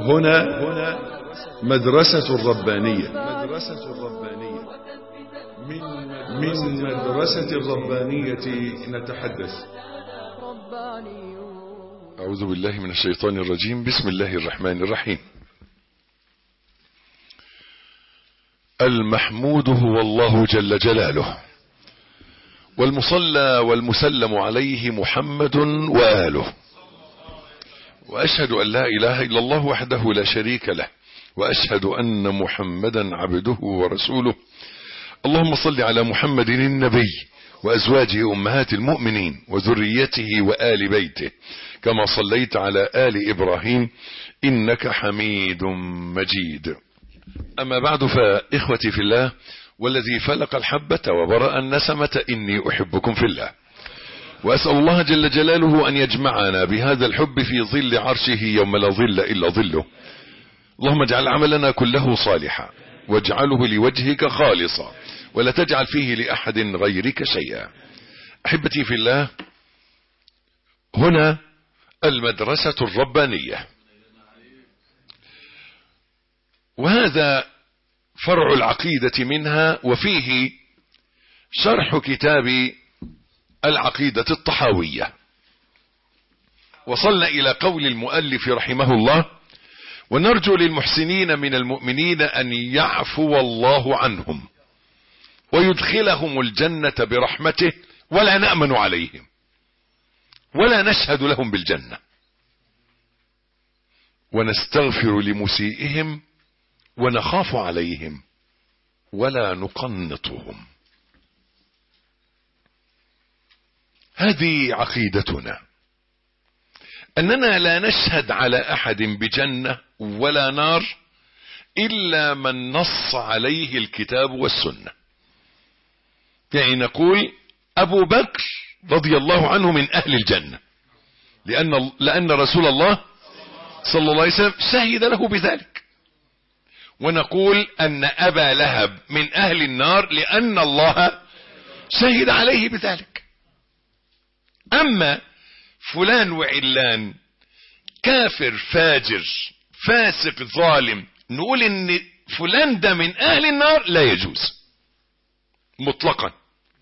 هنا مدرسة الربانية مدرسة الربانية من مدرسة الربانية نتحدث أعوذ بالله من الشيطان الرجيم بسم الله الرحمن الرحيم المحمود هو الله جل جلاله والمصلى والمسلم عليه محمد وآله وأشهد أن لا إله إلا الله وحده لا شريك له وأشهد أن محمدا عبده ورسوله اللهم صل على محمد النبي وأزواجه أمهات المؤمنين وذريته وآل بيته كما صليت على آل إبراهيم إنك حميد مجيد أما بعد فإخوتي في الله والذي فلق الحبة وبرأ النسمة إني أحبكم في الله وأسأل الله جل جلاله أن يجمعنا بهذا الحب في ظل عرشه يوم لا ظل إلا ظله اللهم اجعل عملنا كله صالحا واجعله لوجهك خالصا ولا تجعل فيه لأحد غيرك شيئا أحبتي في الله هنا المدرسة الربانية وهذا فرع العقيدة منها وفيه شرح كتاب العقيدة الطحاوية وصلنا إلى قول المؤلف رحمه الله ونرجو للمحسنين من المؤمنين أن يعفو الله عنهم ويدخلهم الجنة برحمته ولا نأمن عليهم ولا نشهد لهم بالجنة ونستغفر لمسيئهم ونخاف عليهم ولا نقنطهم هذه عقيدتنا أننا لا نشهد على أحد بجنة ولا نار إلا من نص عليه الكتاب والسنة يعني نقول أبو بكر رضي الله عنه من أهل الجنة لأن, لأن رسول الله صلى الله عليه وسلم شهد له بذلك ونقول أن أبا لهب من أهل النار لأن الله شهد عليه بذلك أما فلان وعلان كافر فاجر فاسق ظالم نقول ان فلان ده من اهل النار لا يجوز مطلقا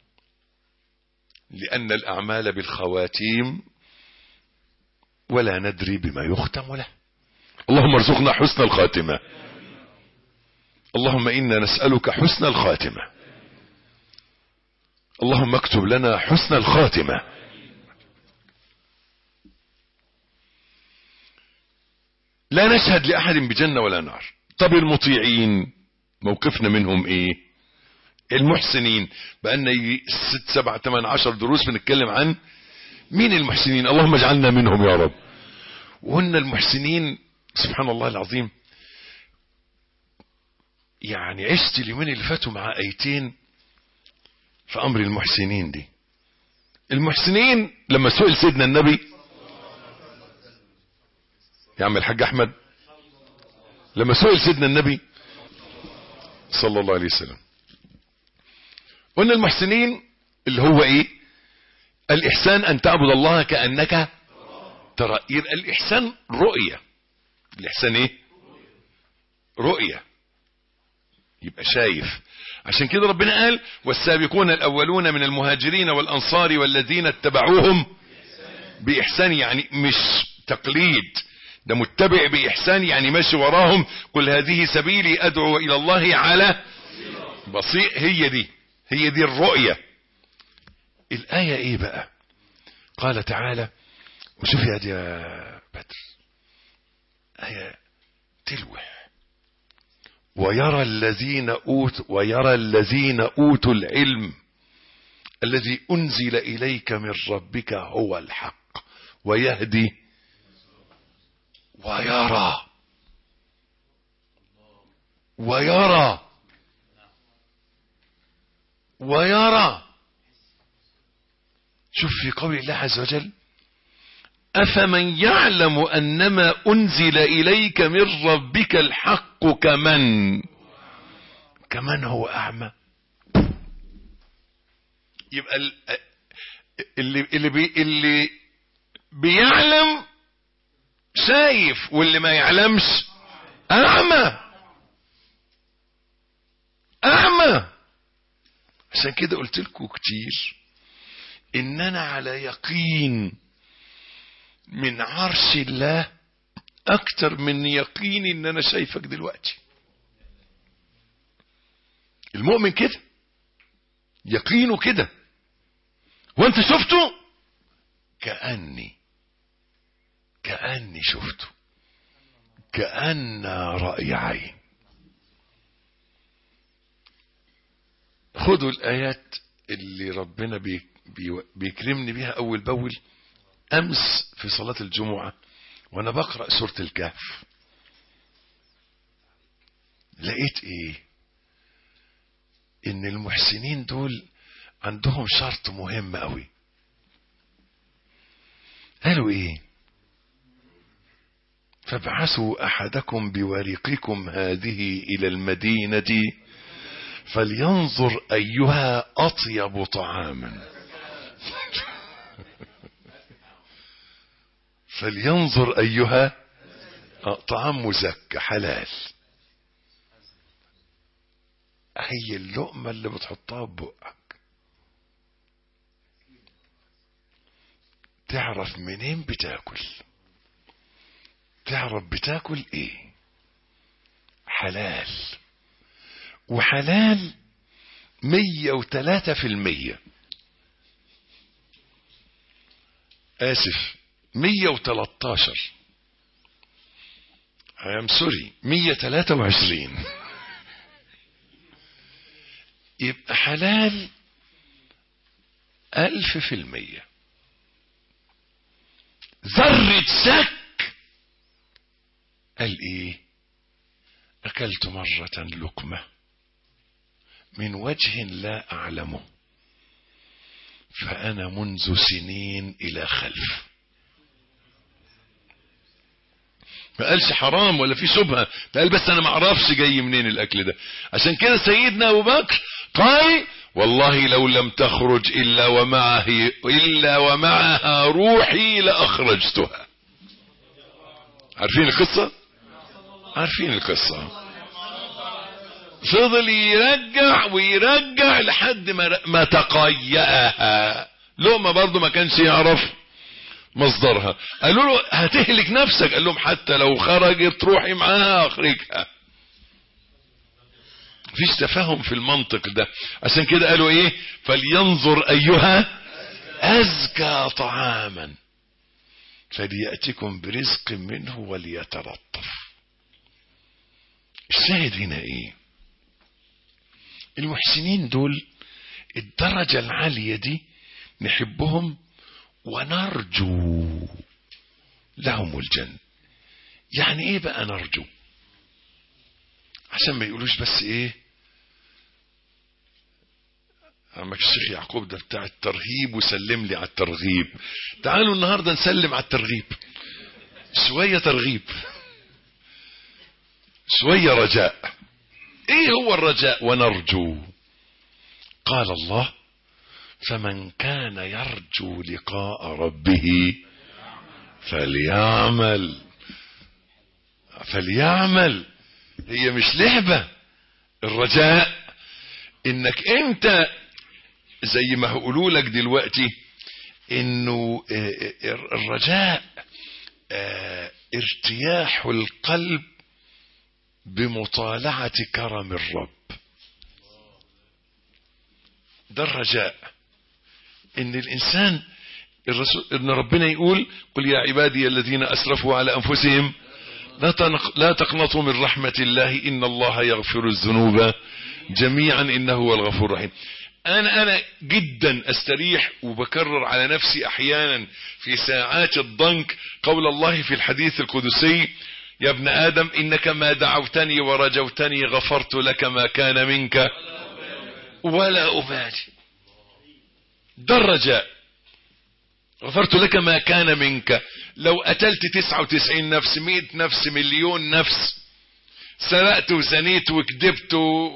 لان الاعمال بالخواتيم ولا ندري بما يختم له اللهم ارزقنا حسن الخاتمة اللهم انا نسألك حسن الخاتمة اللهم اكتب لنا حسن الخاتمة لا نشهد لأحد بجنة ولا نار طب المطيعين موقفنا منهم ايه المحسنين بقالنا يجي ست سبع تمن عشر دروس بنتكلم عن مين المحسنين اللهم اجعلنا منهم يا رب وهن المحسنين سبحان الله العظيم يعني عشت اليومين اللي فاتوا مع ايتين في امر المحسنين دي المحسنين لما سئل سيدنا النبي يا عم الحاج احمد لما سئل سيدنا النبي صلى الله عليه وسلم قلنا المحسنين اللي هو ايه الاحسان ان تعبد الله كأنك ترى يبقى الاحسان رؤية الاحسان ايه رؤية يبقى شايف عشان كده ربنا قال والسابقون الاولون من المهاجرين والانصار والذين اتبعوهم باحسان يعني مش تقليد ده متبع بإحسان يعني ماشي وراهم قل هذه سبيلي أدعو إلى الله على بصير هي دي هي دي الرؤية الآية إيه بقى قال تعالى وشوف يا دي يا بدر آية تلوح ويرى الذين أوت ويرى الذين أوتوا العلم الذي أنزل إليك من ربك هو الحق ويهدي ويرى ويرى ويرى شوف في قول الله عز وجل أفمن يعلم أنما أنزل إليك من ربك الحق كمن كمن هو أعمى يبقى اللي, اللي, بي اللي بيعلم شايف واللي ما يعلمش اعمى اعمى عشان كده قلت لكم كتير ان انا على يقين من عرش الله اكتر من يقيني ان انا شايفك دلوقتي المؤمن كده يقينه كده وانت شفته كأني كأني شفته كأن رأي عين خدوا الآيات اللي ربنا بي بي بيكرمني بيها أول بأول أمس في صلاة الجمعة وأنا بقرأ سورة الكهف لقيت إيه إن المحسنين دول عندهم شرط مهم قوي قالوا إيه فابعثوا أحدكم بورقكم هذه إلى المدينة فلينظر أيها أطيب طعاما فلينظر أيها طعام مزكى حلال هي اللقمة اللي بتحطها ببقك تعرف منين بتاكل تعرف بتاكل ايه حلال وحلال مية وتلاتة في المية آسف مية وتلاتاشر I am sorry مية تلاتة وعشرين يبقى حلال ألف في المية ذرة سك قال ايه اكلت مرة لقمة من وجه لا اعلمه فانا منذ سنين الى خلف ما قالش حرام ولا في شبهة ده قال بس انا ما اعرفش جاي منين الاكل ده عشان كده سيدنا ابو بكر قال والله لو لم تخرج الا ومعه الا ومعها روحي لاخرجتها عارفين القصة عارفين القصة فضل يرجع ويرجع لحد ما ما تقيأها لقمة برضه ما كانش يعرف مصدرها قالوا له هتهلك نفسك قال لهم حتى لو خرجت روحي معاها اخرجها مفيش تفاهم في المنطق ده عشان كده قالوا ايه فلينظر ايها ازكى طعاما فليأتكم برزق منه وليتلطف الشاهد هنا ايه المحسنين دول الدرجة العالية دي نحبهم ونرجو لهم الجنة يعني ايه بقى نرجو عشان ما يقولوش بس ايه عمك الشيخ يعقوب ده بتاع الترهيب وسلم لي على الترغيب تعالوا النهاردة نسلم على الترغيب شوية ترغيب شوية رجاء ايه هو الرجاء ونرجو قال الله فمن كان يرجو لقاء ربه فليعمل فليعمل هي مش لعبة الرجاء انك انت زي ما هقولوا لك دلوقتي انه الرجاء ارتياح القلب بمطالعة كرم الرب ده الرجاء ان الانسان الرسول ان ربنا يقول قل يا عبادي الذين اسرفوا على انفسهم لا لا تقنطوا من رحمة الله ان الله يغفر الذنوب جميعا انه هو الغفور الرحيم انا انا جدا استريح وبكرر على نفسي احيانا في ساعات الضنك قول الله في الحديث القدسي يا ابن ادم انك ما دعوتني ورجوتني غفرت لك ما كان منك ولا ابالي ده الرجاء غفرت لك ما كان منك لو قتلت تسعة وتسعين نفس مئة نفس مليون نفس سرقت وزنيت وكذبت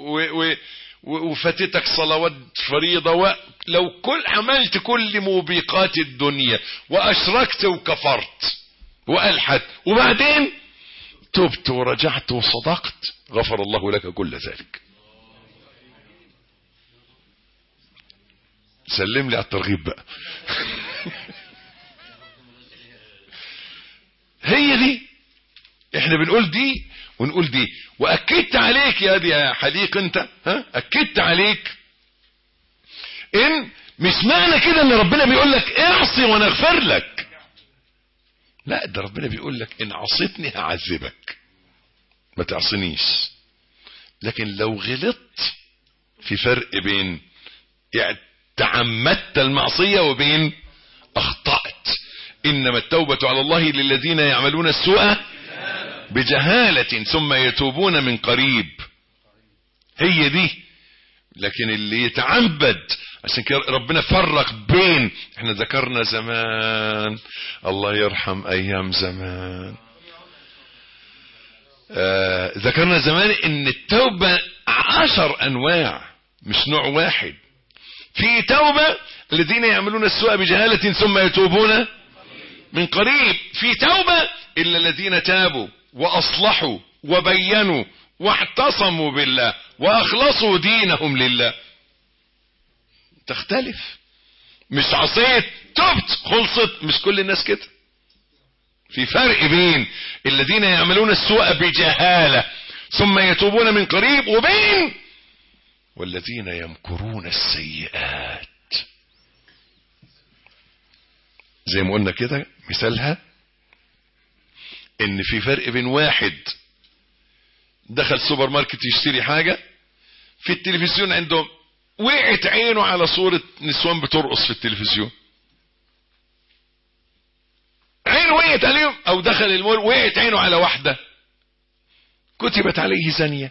وفاتتك صلوات فريضة لو كل عملت كل موبقات الدنيا واشركت وكفرت والحد وبعدين تبت ورجعت وصدقت غفر الله لك كل ذلك سلم لي على الترغيب بقى هي دي احنا بنقول دي ونقول دي واكدت عليك يا دي يا حديق انت ها اكدت عليك ان مش معنى كده ان ربنا بيقول لك اعصي وانا اغفر لك لا ده ربنا بيقول لك ان عصيتني هعذبك ما تعصنيش لكن لو غلطت في فرق بين يعني تعمدت المعصية وبين اخطأت انما التوبة على الله للذين يعملون السوء بجهالة ثم يتوبون من قريب هي دي لكن اللي يتعبد عشان كده ربنا فرق بين احنا ذكرنا زمان الله يرحم ايام زمان آه ذكرنا زمان ان التوبة عشر انواع مش نوع واحد في توبة الذين يعملون السوء بجهالة ثم يتوبون من قريب في توبة إلا الذين تابوا وأصلحوا وبينوا واعتصموا بالله وأخلصوا دينهم لله تختلف مش عصيت تبت خلصت مش كل الناس كده في فرق بين الذين يعملون السوء بجهالة ثم يتوبون من قريب وبين والذين يمكرون السيئات زي ما قلنا كده مثالها ان في فرق بين واحد دخل سوبر ماركت يشتري حاجة في التلفزيون عندهم وقعت عينه على صورة نسوان بترقص في التلفزيون عينه وقعت عليهم او دخل المول وقعت عينه على واحدة كتبت عليه زانية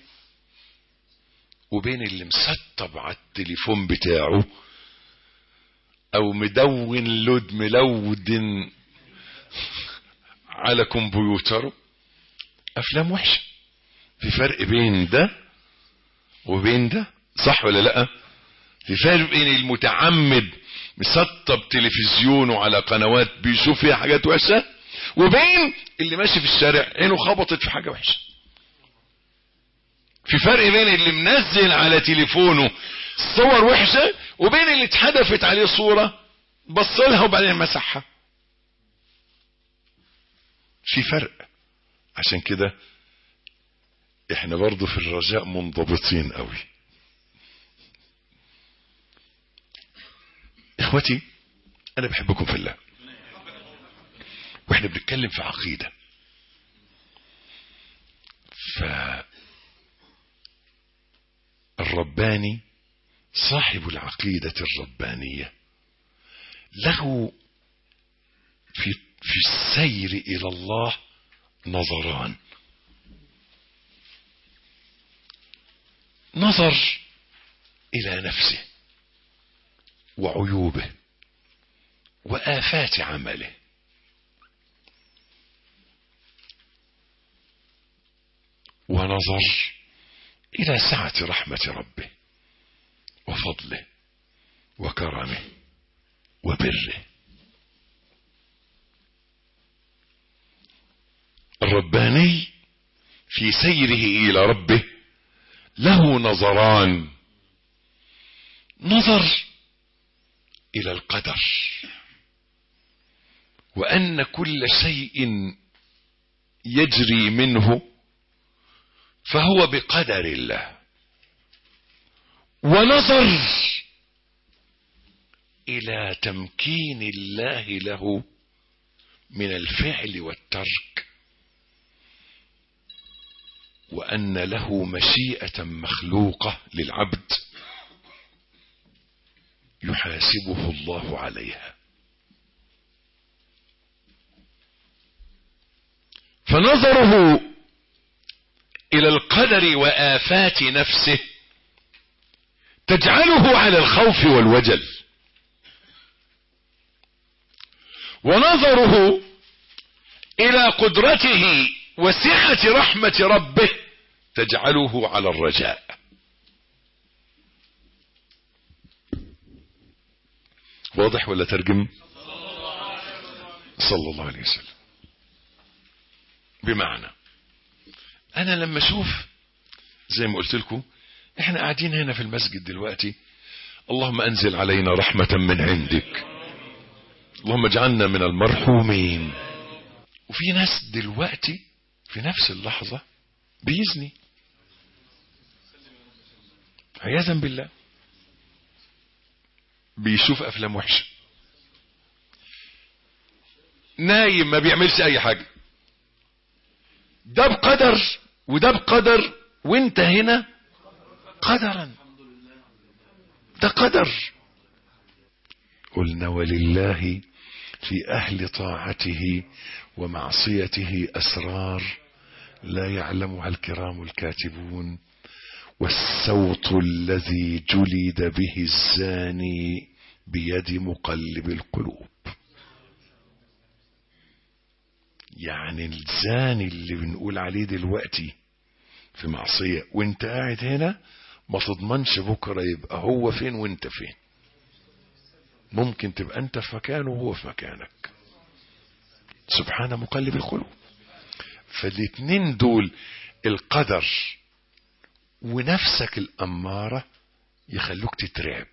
وبين اللي مسطب على التليفون بتاعه او مدون لود ملود على كمبيوتره افلام وحشة في فرق بين ده وبين ده صح ولا لا في فرق بين المتعمد مسطب تلفزيونه على قنوات بيشوف فيها حاجات وحشة وبين اللي ماشي في الشارع عينه خبطت في حاجة وحشة في فرق بين اللي منزل على تليفونه صور وحشة وبين اللي اتحدفت عليه صورة بص لها وبعدين مسحها في فرق عشان كده احنا برضو في الرجاء منضبطين قوي اخوتي انا بحبكم في الله واحنا بنتكلم في عقيدة ف الرباني صاحب العقيدة الربانية له في في السير إلى الله نظران نظر إلى نفسه وعيوبه وآفات عمله ونظر إلى سعة رحمة ربه وفضله وكرمه وبره الرباني في سيره إلى ربه له نظران نظر إلى القدر وأن كل شيء يجري منه فهو بقدر الله ونظر إلى تمكين الله له من الفعل والترك وأن له مشيئة مخلوقة للعبد يحاسبه الله عليها فنظره إلى القدر وآفات نفسه تجعله على الخوف والوجل ونظره إلى قدرته وسعة رحمة ربه تجعله على الرجاء واضح ولا ترجم صلى الله عليه وسلم بمعنى انا لما اشوف زي ما قلت لكم احنا قاعدين هنا في المسجد دلوقتي اللهم انزل علينا رحمة من عندك اللهم اجعلنا من المرحومين وفي ناس دلوقتي في نفس اللحظة بيزني عياذا بالله بيشوف افلام وحشة نايم ما بيعملش اي حاجة ده بقدر وده بقدر وانت هنا قدرا ده قدر قلنا ولله في أهل طاعته ومعصيته أسرار لا يعلمها الكرام الكاتبون والسوط الذي جلد به الزاني بيد مقلب القلوب يعني الزاني اللي بنقول عليه دلوقتي في معصية وانت قاعد هنا ما تضمنش بكرة يبقى هو فين وانت فين ممكن تبقى انت في مكانه وهو في مكانك سبحان مقلب القلوب فالاتنين دول القدر ونفسك الأمارة يخلوك تترعب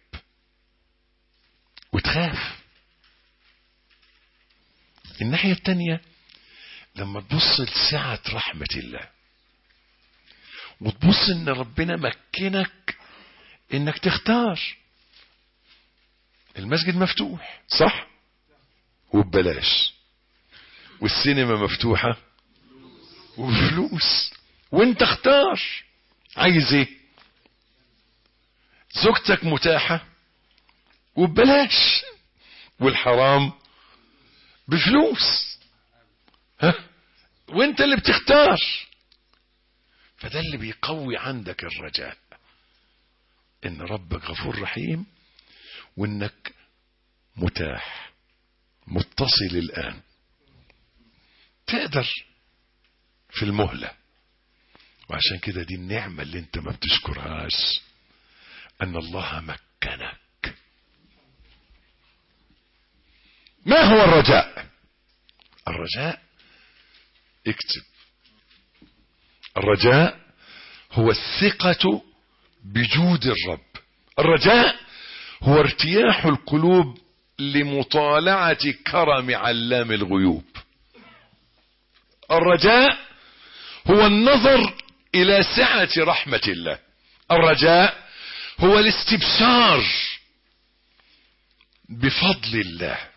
وتخاف الناحية التانية لما تبص لسعة رحمة الله وتبص ان ربنا مكنك انك تختار المسجد مفتوح صح وببلاش والسينما مفتوحة وفلوس وانت اختار عايز ايه زوجتك متاحة وببلاش والحرام بفلوس ها وانت اللي بتختار فده اللي بيقوي عندك الرجاء ان ربك غفور رحيم وانك متاح متصل الان تقدر في المهلة وعشان كده دي النعمة اللي انت ما بتشكرهاش ان الله مكنك ما هو الرجاء الرجاء اكتب الرجاء هو الثقة بجود الرب الرجاء هو ارتياح القلوب لمطالعة كرم علام الغيوب الرجاء هو النظر إلى سعة رحمة الله الرجاء هو الاستبشار بفضل الله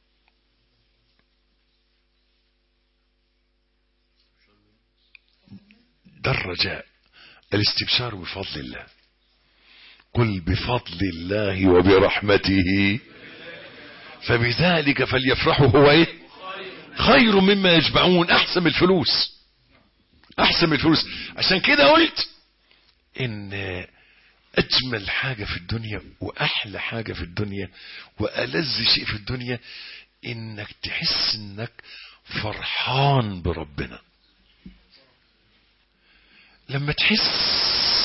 ده الرجاء الاستبشار بفضل الله قل بفضل الله وبرحمته فبذلك فليفرحوا هو ايه خير مما يجمعون احسن من الفلوس احسن من الفلوس عشان كده قلت ان اجمل حاجة في الدنيا واحلى حاجة في الدنيا والذ شيء في الدنيا انك تحس انك فرحان بربنا لما تحس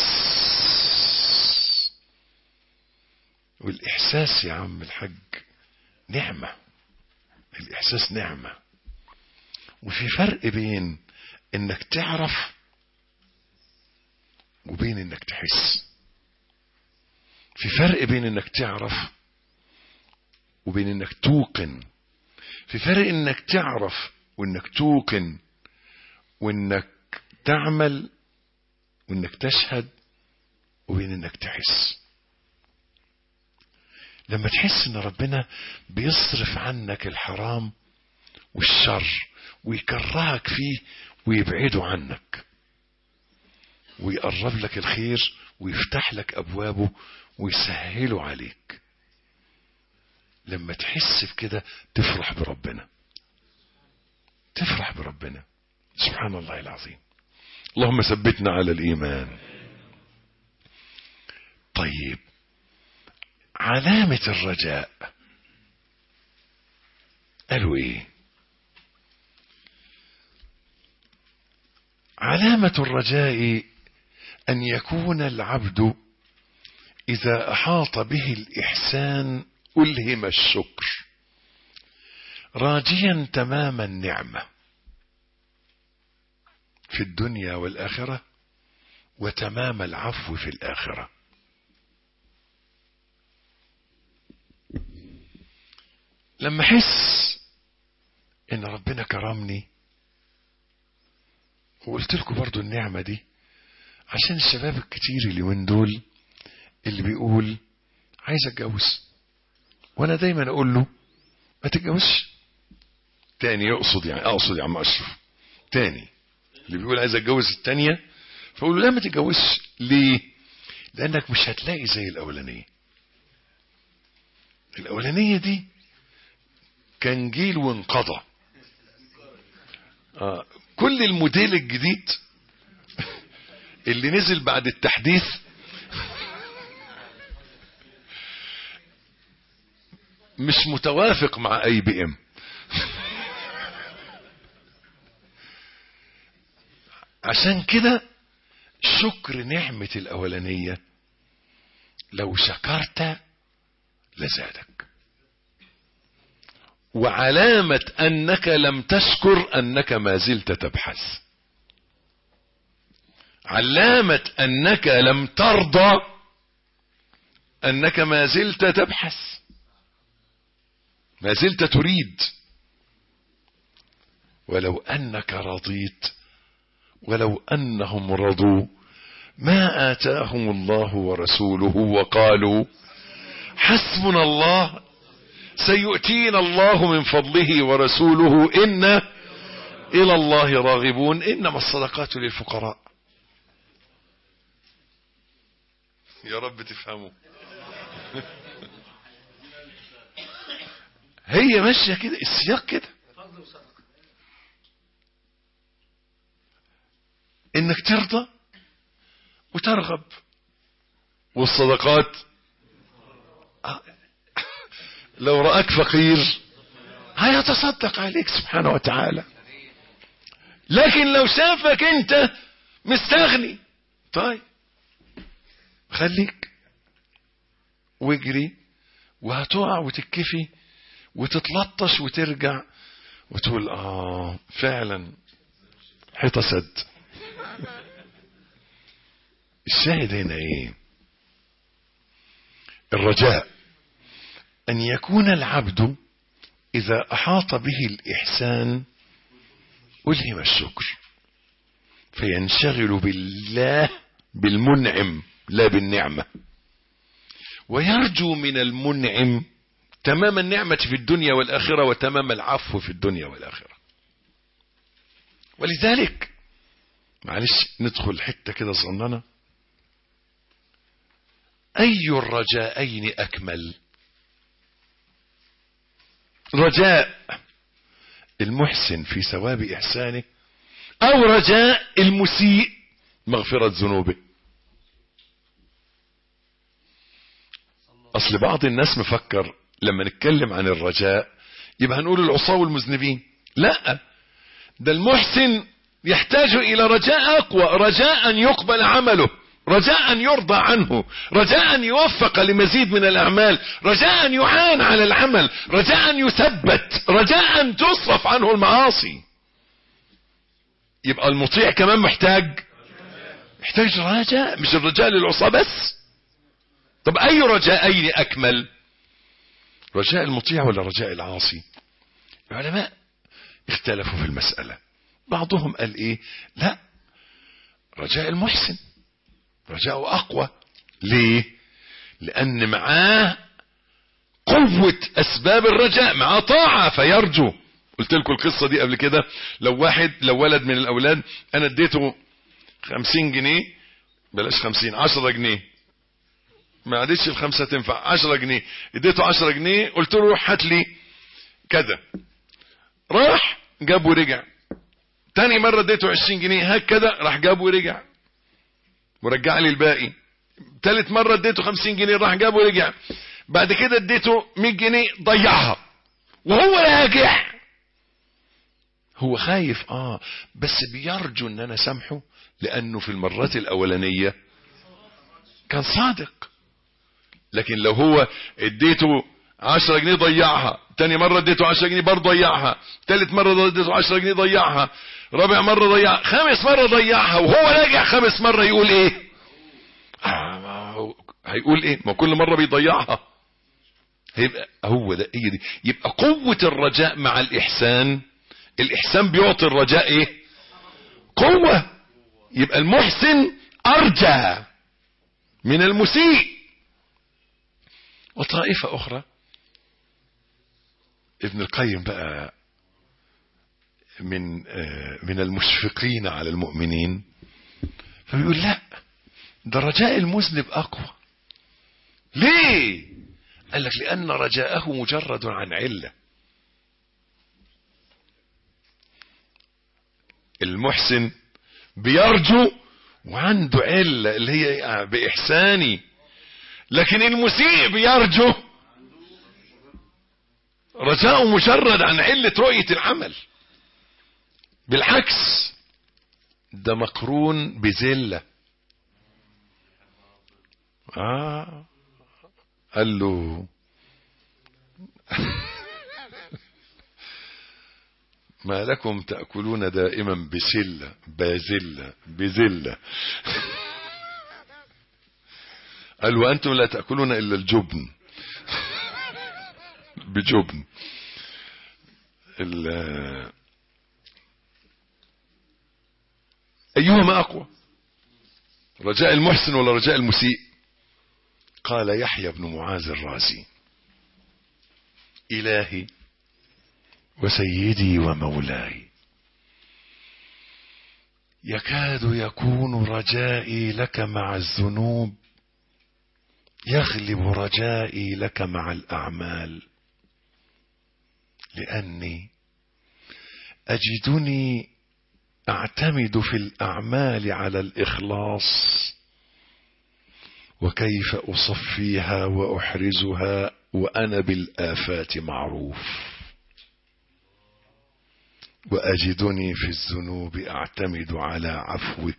والاحساس يا عم الحج نعمة الاحساس نعمة وفي فرق بين انك تعرف وبين انك تحس في فرق بين انك تعرف وبين انك توقن في فرق انك تعرف وانك توقن وانك تعمل وانك تشهد وبين انك تحس لما تحس ان ربنا بيصرف عنك الحرام والشر ويكرهك فيه ويبعده عنك ويقرب لك الخير ويفتح لك ابوابه ويسهله عليك لما تحس بكده تفرح بربنا تفرح بربنا سبحان الله العظيم اللهم ثبتنا على الايمان طيب علامة الرجاء قالوا ايه علامة الرجاء ان يكون العبد اذا احاط به الاحسان الهم الشكر راجيا تمام النعمة في الدنيا والآخرة وتمام العفو في الآخرة لما احس ان ربنا كرمني وقلت لكم برضو النعمة دي عشان الشباب الكتير اللي من دول اللي بيقول عايز اتجوز وانا دايما اقول له ما تتجوزش تاني يقصد يعني اقصد يا عم اشرف تاني اللي بيقول عايز اتجوز التانية فاقول له لا ما تتجوزش ليه لانك مش هتلاقي زي الاولانية الاولانية دي كان جيل وانقضى آه كل الموديل الجديد اللي نزل بعد التحديث مش متوافق مع اي بي ام عشان كده شكر نعمة الأولانية لو شكرت لزادك وعلامة أنك لم تشكر أنك ما زلت تبحث علامة أنك لم ترضى أنك ما زلت تبحث ما زلت تريد ولو أنك رضيت ولو أنهم رضوا ما آتاهم الله ورسوله وقالوا حسبنا الله سيؤتينا الله من فضله ورسوله إنا إلى الله راغبون إنما الصدقات للفقراء يا رب تفهموا هي ماشية كده السياق كده انك ترضى وترغب والصدقات لو رأك فقير هيتصدق عليك سبحانه وتعالى لكن لو شافك انت مستغني طيب خليك واجري وهتقع وتتكفي وتتلطش وترجع وتقول اه فعلا حيطة سد الشاهد هنا ايه الرجاء ان يكون العبد اذا احاط به الاحسان الهم الشكر فينشغل بالله بالمنعم لا بالنعمة ويرجو من المنعم تمام النعمة في الدنيا والآخرة وتمام العفو في الدنيا والآخرة ولذلك معلش ندخل حتة كده صغننة أي الرجاءين أكمل رجاء المحسن في ثواب إحسانه أو رجاء المسيء مغفرة ذنوبه أصل بعض الناس مفكر لما نتكلم عن الرجاء يبقى هنقول العصاة والمذنبين لا ده المحسن يحتاج إلى رجاء أقوى رجاء أن يقبل عمله رجاء أن يرضى عنه رجاء أن يوفق لمزيد من الأعمال رجاء أن يعان على العمل رجاء أن يثبت رجاء أن تصرف عنه المعاصي يبقى المطيع كمان محتاج محتاج رجاء مش الرجاء للعصاة بس طب أي رجاءين أكمل رجاء المطيع ولا رجاء العاصي العلماء اختلفوا في المسألة بعضهم قال ايه لا رجاء المحسن رجاءه اقوى ليه لان معاه قوة اسباب الرجاء معاه طاعة فيرجو قلت لكم القصة دي قبل كده لو واحد لو ولد من الاولاد انا اديته خمسين جنيه بلاش خمسين عشرة جنيه ما عادتش الخمسة تنفع عشرة جنيه اديته عشرة جنيه قلت له روح هات لي كذا راح جاب ورجع تاني مرة اديته عشرين جنيه هات كذا راح جاب ورجع ورجع لي الباقي تالت مرة اديته خمسين جنيه راح جاب ورجع بعد كده اديته مية جنيه ضيعها وهو راجع هو خايف اه بس بيرجو ان انا سامحه لانه في المرات الاولانية كان صادق لكن لو هو اديته عشرة جنيه ضيعها تاني مرة اديته عشرة جنيه برضه ضيعها تالت مرة اديته عشرة جنيه ضيعها رابع مرة ضيعها خامس مرة ضيعها وهو راجع خامس مرة يقول ايه آه ما هو هيقول ايه ما كل مرة بيضيعها هيبقى هو ده هي دي يبقى قوة الرجاء مع الإحسان الإحسان بيعطي الرجاء ايه قوة يبقى المحسن أرجى من المسيء وطائفة أخرى ابن القيم بقى من من المشفقين على المؤمنين فبيقول لا ده رجاء المذنب أقوى ليه قال لك لأن رجاءه مجرد عن علة المحسن بيرجو وعنده علة اللي هي بإحساني لكن المسيء بيرجو رجاء مجرد عن علة رؤية العمل بالعكس ده مقرون بذلة آه قال له ما لكم تأكلون دائما بسلة بازلة بذلة قال وأنتم لا تأكلون إلا الجبن بجبن أيهما أقوى رجاء المحسن ولا رجاء المسيء قال يحيى بن معاذ الرازي إلهي وسيدي ومولاي يكاد يكون رجائي لك مع الذنوب يغلب رجائي لك مع الأعمال لأني أجدني أعتمد في الأعمال على الإخلاص وكيف أصفيها وأحرزها وأنا بالآفات معروف وأجدني في الذنوب أعتمد على عفوك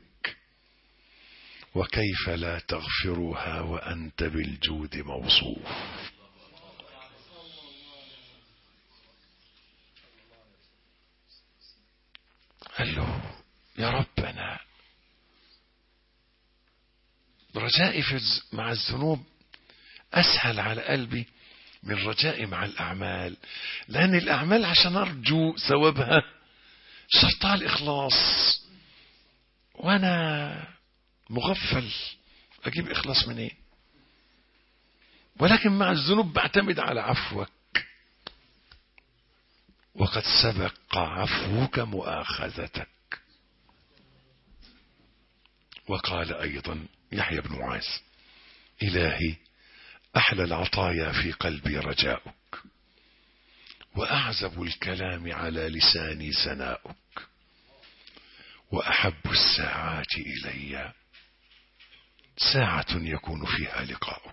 وكيف لا تغفرها وأنت بالجود موصوف قال له يا ربنا رجائي في مع الذنوب أسهل على قلبي من رجائي مع الأعمال لأن الأعمال عشان أرجو ثوابها شرطها الإخلاص وأنا مغفل أجيب إخلاص منين إيه؟ ولكن مع الذنوب بعتمد على عفوك وقد سبق عفوك مؤاخذتك وقال أيضا يحيى بن معاذ إلهي أحلى العطايا في قلبي رجاؤك وأعزب الكلام على لساني ثناؤك وأحب الساعات إلي ساعة يكون فيها لقاؤك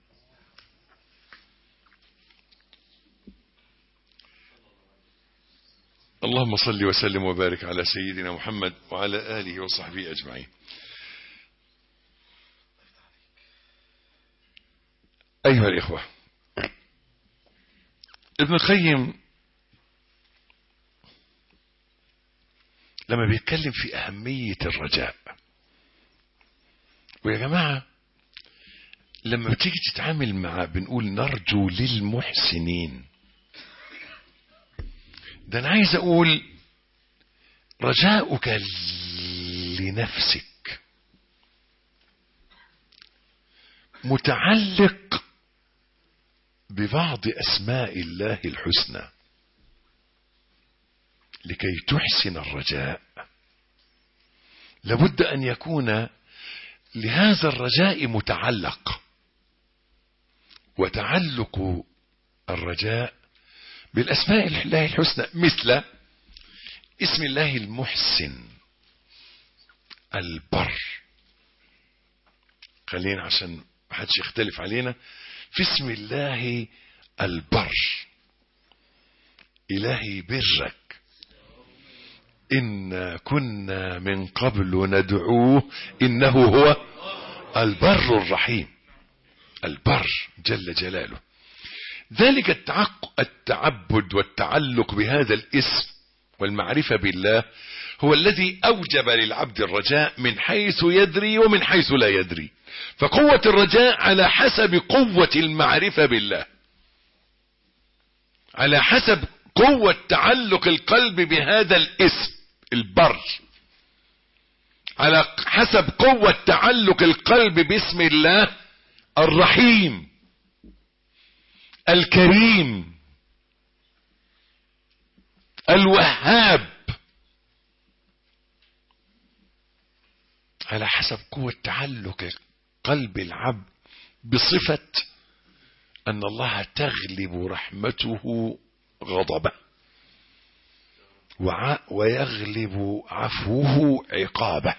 اللهم صل وسلم وبارك على سيدنا محمد وعلى آله وصحبه أجمعين أيها الإخوة ابن القيم لما بيتكلم في أهمية الرجاء ويا جماعة لما بتيجي تتعامل مع بنقول نرجو للمحسنين ده أنا عايز أقول رجاؤك لنفسك متعلق ببعض أسماء الله الحسنى لكي تحسن الرجاء لابد أن يكون لهذا الرجاء متعلق وتعلق الرجاء بالأسماء الله الحسنى مثل اسم الله المحسن البر خلينا عشان ما حدش يختلف علينا في اسم الله البر إلهي برك إنا كنا من قبل ندعوه إنه هو البر الرحيم البر جل جلاله ذلك التعق التعبد والتعلق بهذا الاسم والمعرفة بالله هو الذي أوجب للعبد الرجاء من حيث يدري ومن حيث لا يدري فقوة الرجاء على حسب قوة المعرفة بالله على حسب قوة تعلق القلب بهذا الاسم البر على حسب قوة تعلق القلب باسم الله الرحيم الكريم الوهاب على حسب قوة تعلق قلب العبد بصفة أن الله تغلب رحمته غضبه ويغلب عفوه عقابه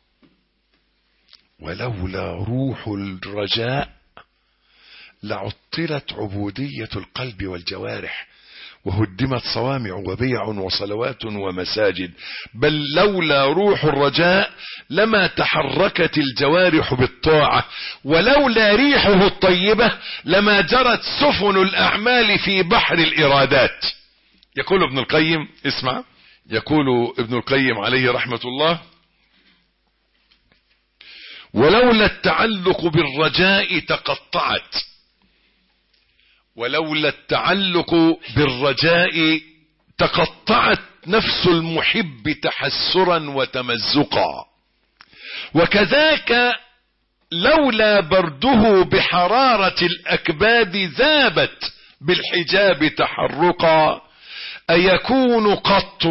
ولولا روح الرجاء لعطلت عبودية القلب والجوارح وهدمت صوامع وبيع وصلوات ومساجد بل لولا روح الرجاء لما تحركت الجوارح بالطاعة ولولا ريحه الطيبة لما جرت سفن الأعمال في بحر الإرادات يقول ابن القيم اسمع يقول ابن القيم عليه رحمة الله ولولا التعلق بالرجاء تقطعت ولولا التعلق بالرجاء تقطعت نفس المحب تحسرا وتمزقا وكذاك لولا برده بحرارة الأكباد ذابت بالحجاب تحرقا أيكون قط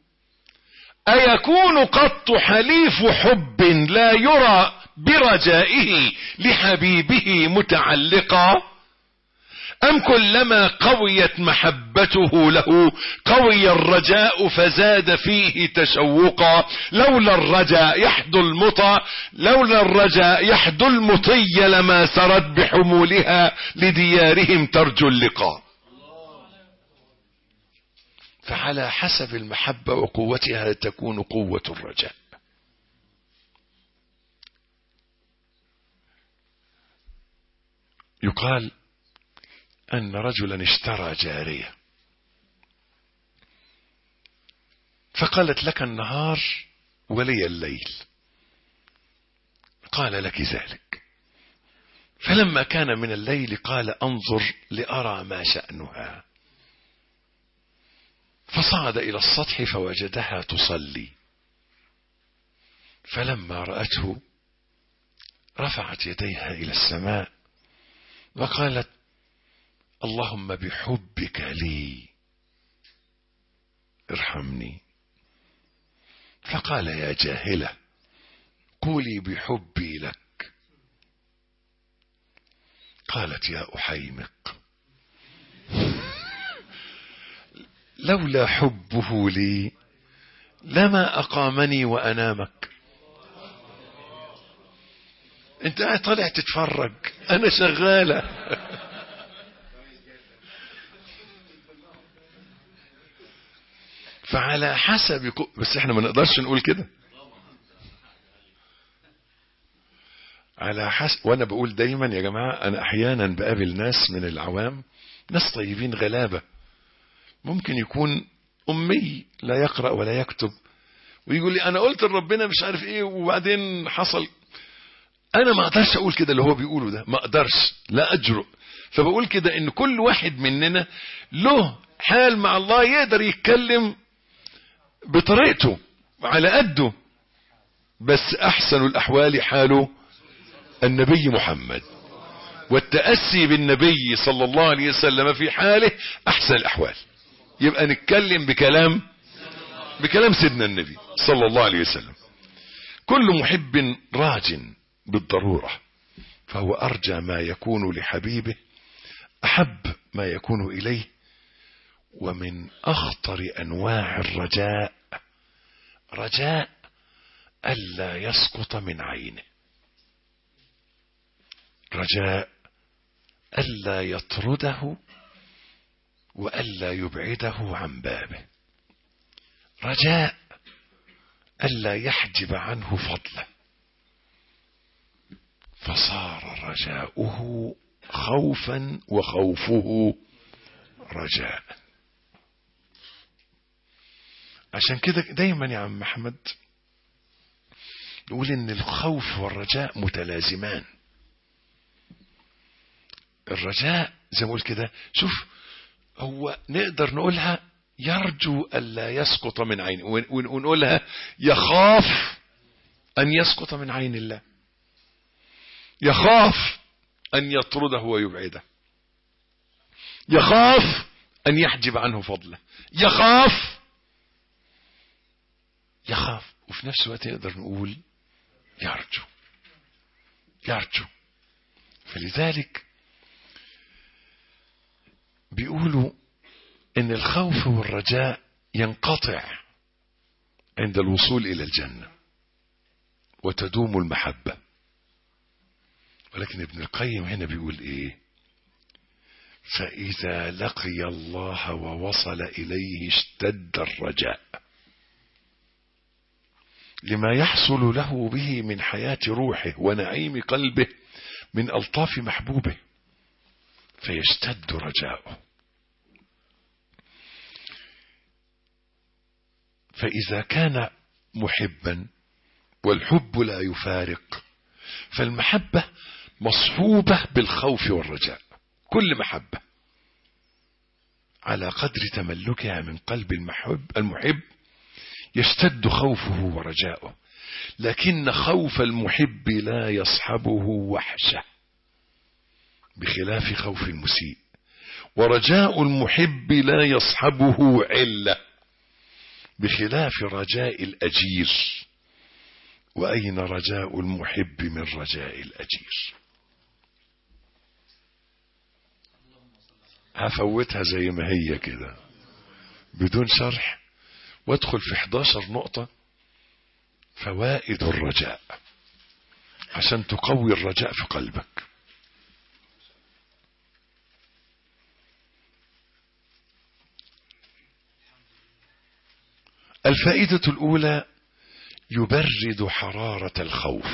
أيكون قط حليف حب لا يرى برجائه لحبيبه متعلقا أم كلما قويت محبته له قوي الرجاء فزاد فيه تشوقا لولا الرجاء يحدو المطى لولا الرجاء يحدو المطي لما سرت بحمولها لديارهم ترجو اللقاء فعلى حسب المحبة وقوتها تكون قوة الرجاء يقال أن رجلا اشترى جارية فقالت لك النهار ولي الليل قال لك ذلك فلما كان من الليل قال انظر لأرى ما شأنها فصعد إلى السطح فوجدها تصلي فلما رأته رفعت يديها إلى السماء وقالت اللهم بحبك لي ارحمني فقال يا جاهلة قولي بحبي لك قالت يا أحيمق لولا حبه لي لما أقامني وأنامك انت قاعد طالع تتفرج انا شغالة فعلى حسب بس احنا ما نقدرش نقول كده على حسب وانا بقول دايما يا جماعة انا احيانا بقابل ناس من العوام ناس طيبين غلابة ممكن يكون امي لا يقرأ ولا يكتب ويقول لي انا قلت لربنا مش عارف ايه وبعدين حصل انا ما اقدرش اقول كده اللي هو بيقوله ده ما اقدرش لا اجرؤ فبقول كده ان كل واحد مننا له حال مع الله يقدر يتكلم بطريقته على قده بس احسن الاحوال حاله النبي محمد والتأسي بالنبي صلى الله عليه وسلم في حاله احسن الاحوال يبقى نتكلم بكلام بكلام سيدنا النبي صلى الله عليه وسلم كل محب راج بالضرورة فهو أرجى ما يكون لحبيبه أحب ما يكون إليه ومن أخطر أنواع الرجاء رجاء ألا يسقط من عينه رجاء ألا يطرده وألا يبعده عن بابه رجاء ألا يحجب عنه فضله فصار رجاؤه خوفا وخوفه رجاء عشان كده دايما يا عم محمد نقول ان الخوف والرجاء متلازمان الرجاء زي ما اقول كده شوف هو نقدر نقولها يرجو الا يسقط من عينه ونقولها يخاف ان يسقط من عين الله يخاف ان يطرده ويبعده يخاف ان يحجب عنه فضله يخاف يخاف وفي نفس الوقت نقدر نقول يرجو يرجو فلذلك بيقولوا ان الخوف والرجاء ينقطع عند الوصول الى الجنة وتدوم المحبة ولكن ابن القيم هنا بيقول ايه فاذا لقي الله ووصل اليه اشتد الرجاء لما يحصل له به من حياة روحه ونعيم قلبه من ألطاف محبوبه فيشتد رجاؤه فإذا كان محبا والحب لا يفارق فالمحبة مصحوبة بالخوف والرجاء كل محبة على قدر تملكها من قلب المحب المحب يشتد خوفه ورجاؤه لكن خوف المحب لا يصحبه وحشة بخلاف خوف المسيء ورجاء المحب لا يصحبه علة بخلاف رجاء الأجير وأين رجاء المحب من رجاء الأجير هفوتها زي ما هي كده بدون شرح وادخل في 11 نقطة فوائد الرجاء عشان تقوي الرجاء في قلبك الفائدة الأولى يبرد حرارة الخوف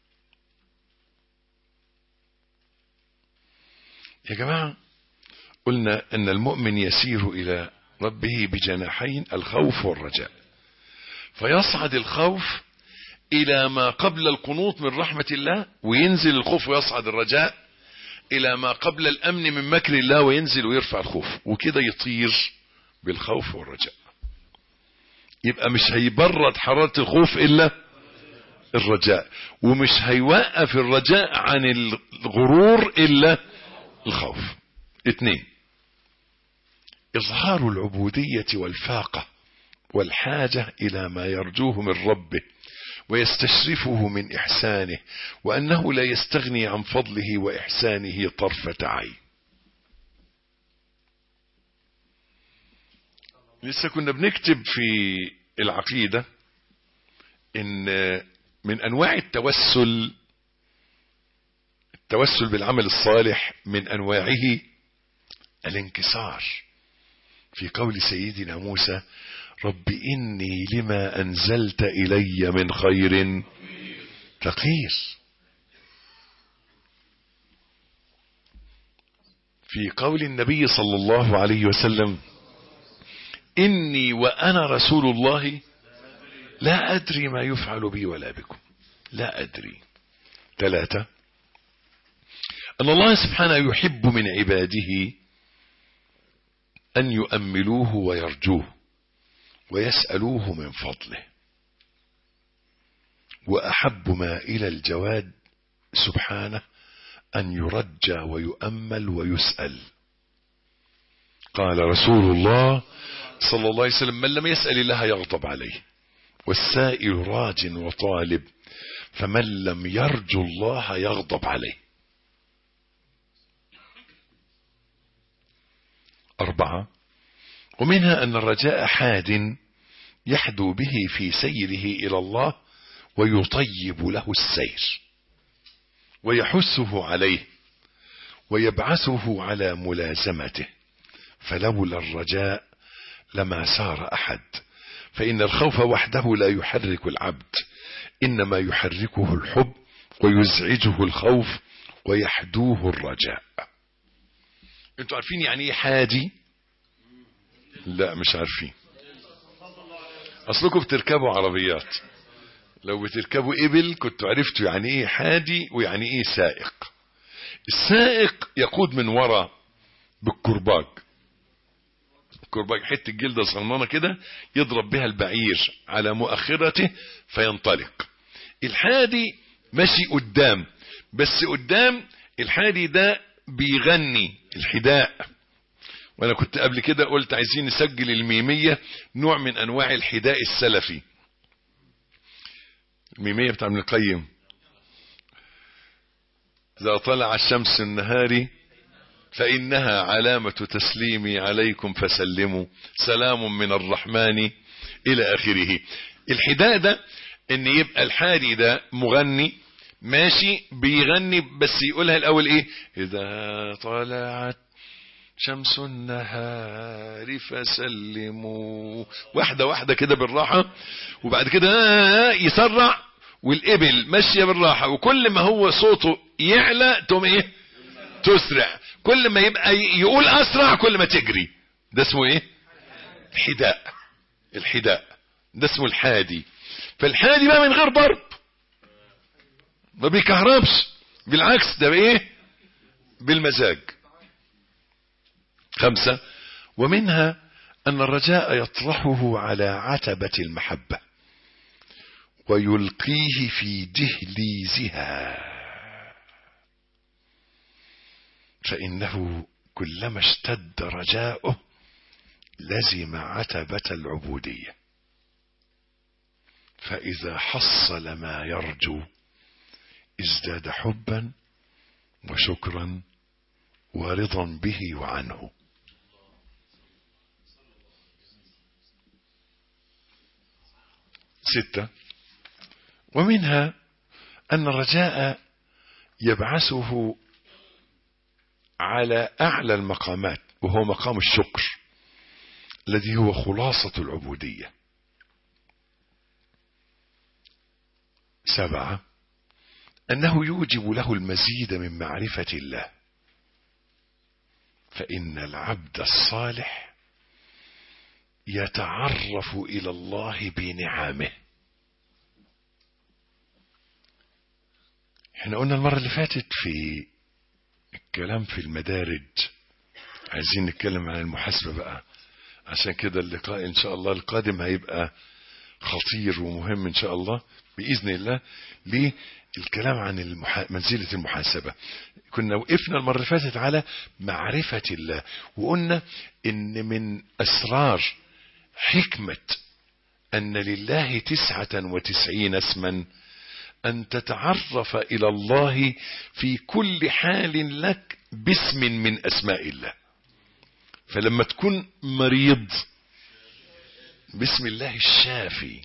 يا جماعة قلنا أن المؤمن يسير إلى ربه بجناحين الخوف والرجاء فيصعد الخوف إلى ما قبل القنوط من رحمة الله وينزل الخوف ويصعد الرجاء إلى ما قبل الأمن من مكر الله وينزل ويرفع الخوف وكده يطير بالخوف والرجاء يبقى مش هيبرد حرارة الخوف إلا الرجاء ومش هيوقف الرجاء عن الغرور إلا الخوف اتنين إظهار العبودية والفاقة والحاجة إلى ما يرجوه من ربه ويستشرفه من إحسانه وأنه لا يستغني عن فضله وإحسانه طرفة عين لسه كنا بنكتب في العقيدة إن من أنواع التوسل التوسل بالعمل الصالح من أنواعه الانكسار في قول سيدنا موسى رب إني لما أنزلت إلي من خير فقير في قول النبي صلى الله عليه وسلم إني وأنا رسول الله لا أدري ما يفعل بي ولا بكم لا أدري ثلاثة أن الله سبحانه يحب من عباده أن يؤملوه ويرجوه ويسألوه من فضله وأحب ما إلى الجواد سبحانه أن يرجى ويؤمل ويسأل قال رسول الله صلى الله عليه وسلم من لم يسأل الله يغضب عليه والسائل راج وطالب فمن لم يرجو الله يغضب عليه أربعة ومنها أن الرجاء حاد يحدو به في سيره إلى الله ويطيب له السير ويحثه عليه ويبعثه على ملازمته فلولا الرجاء لما سار أحد فإن الخوف وحده لا يحرك العبد إنما يحركه الحب ويزعجه الخوف ويحدوه الرجاء انتوا عارفين يعني ايه حادي لا مش عارفين اصلكم بتركبوا عربيات لو بتركبوا ابل كنتوا عرفتوا يعني ايه حادي ويعني ايه سائق السائق يقود من ورا بالكرباج الكرباج حته جلده صغننه كده يضرب بها البعير على مؤخرته فينطلق الحادي ماشي قدام بس قدام الحادي ده بيغني الحداء وانا كنت قبل كده قلت عايزين نسجل الميمية نوع من انواع الحداء السلفي الميمية بتاع ابن القيم اذا طلع الشمس النهار فانها علامة تسليمي عليكم فسلموا سلام من الرحمن الى اخره الحداء ده ان يبقى الحادي ده مغني ماشي بيغني بس يقولها الاول ايه اذا طلعت شمس النهار فسلموا واحدة واحدة كده بالراحة وبعد كده يسرع والإبل ماشية بالراحة وكل ما هو صوته يعلى تقوم ايه تسرع كل ما يبقى يقول أسرع كل ما تجري ده اسمه ايه الحداء الحداء ده اسمه الحادي فالحادي بقى من غير ضرب ما بيكهربش بالعكس ده بايه بالمزاج خمسة ومنها أن الرجاء يطرحه على عتبة المحبة ويلقيه في دهليزها فإنه كلما اشتد رجاؤه لزم عتبة العبودية فإذا حصل ما يرجو ازداد حبا وشكرا ورضا به وعنه ستة ومنها أن الرجاء يبعثه على أعلى المقامات وهو مقام الشكر الذي هو خلاصة العبودية سبعة أنه يوجب له المزيد من معرفة الله فإن العبد الصالح يتعرف إلى الله بنعمه احنا قلنا المرة اللي فاتت في الكلام في المدارج عايزين نتكلم عن المحاسبة بقى عشان كده اللقاء ان شاء الله القادم هيبقى خطير ومهم ان شاء الله بإذن الله ليه الكلام عن المحا... منزلة المحاسبة كنا وقفنا المرة اللي فاتت على معرفة الله وقلنا ان من اسرار حكمة ان لله تسعة وتسعين اسما ان تتعرف الى الله في كل حال لك باسم من اسماء الله فلما تكون مريض باسم الله الشافي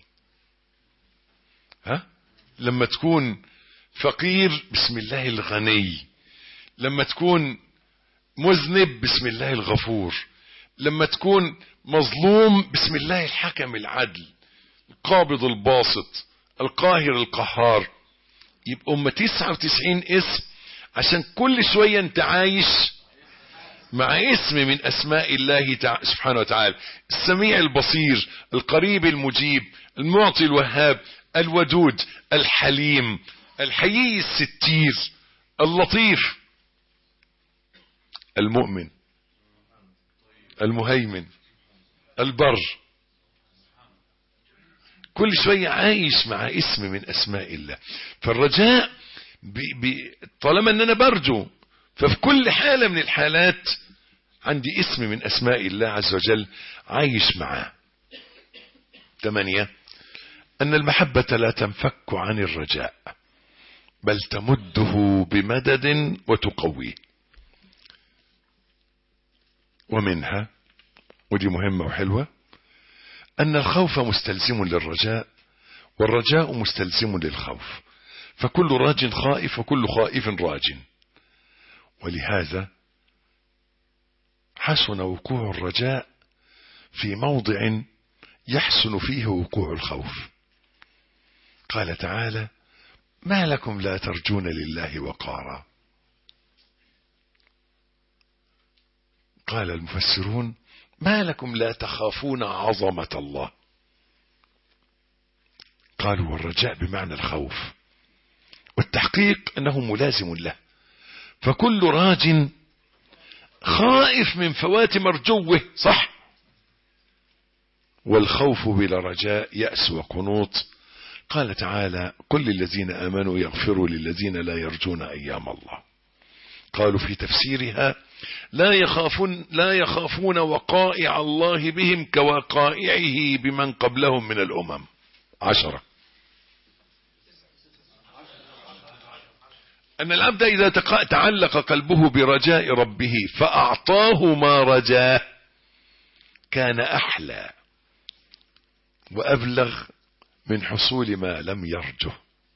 ها لما تكون فقير بسم الله الغني لما تكون مذنب بسم الله الغفور لما تكون مظلوم بسم الله الحكم العدل القابض الباسط القاهر القهار يبقى هم 99 اسم عشان كل شوية انت عايش مع اسم من اسماء الله سبحانه وتعالى السميع البصير القريب المجيب المعطي الوهاب الودود الحليم الحيي الستير اللطيف المؤمن المهيمن البر كل شوية عايش مع اسم من اسماء الله فالرجاء بي بي طالما ان انا برجو ففي كل حالة من الحالات عندي اسم من اسماء الله عز وجل عايش معاه ثمانية ان المحبة لا تنفك عن الرجاء بل تمده بمدد وتقويه ومنها ودي مهمة وحلوة أن الخوف مستلزم للرجاء والرجاء مستلزم للخوف فكل راج خائف وكل خائف راج ولهذا حسن وقوع الرجاء في موضع يحسن فيه وقوع الخوف قال تعالى ما لكم لا ترجون لله وقارا قال المفسرون ما لكم لا تخافون عظمة الله قالوا والرجاء بمعنى الخوف والتحقيق أنه ملازم له فكل راج خائف من فوات مرجوه صح والخوف بلا رجاء يأس وقنوط قال تعالى قل للذين آمنوا يغفروا للذين لا يرجون أيام الله قالوا في تفسيرها لا يخافون لا يخافون وقائع الله بهم كوقائعه بمن قبلهم من الأمم عشرة أن العبد إذا تعلق قلبه برجاء ربه فأعطاه ما رجاه كان أحلى وأبلغ من حصول ما لم يرجه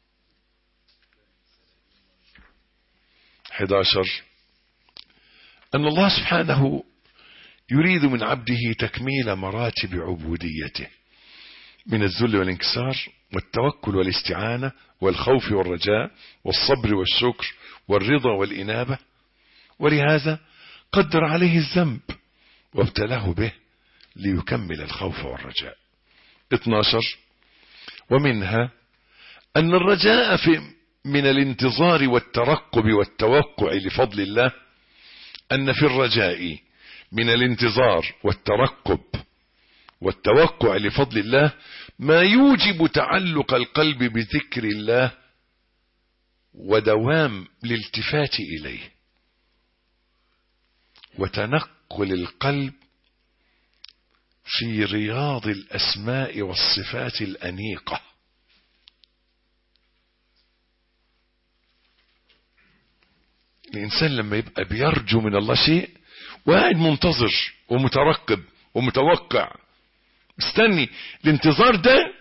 11 أن الله سبحانه يريد من عبده تكميل مراتب عبوديته من الذل والانكسار والتوكل والاستعانة والخوف والرجاء والصبر والشكر والرضا والإنابة ولهذا قدر عليه الذنب وابتلاه به ليكمل الخوف والرجاء 12 ومنها أن الرجاء في من الانتظار والترقب والتوقع لفضل الله أن في الرجاء من الانتظار والترقب والتوقع لفضل الله ما يوجب تعلق القلب بذكر الله ودوام الالتفات إليه وتنقل القلب في رياض الأسماء والصفات الأنيقة الإنسان لما يبقى بيرجو من الله شيء وقاعد منتظر ومترقب ومتوقع مستني الانتظار ده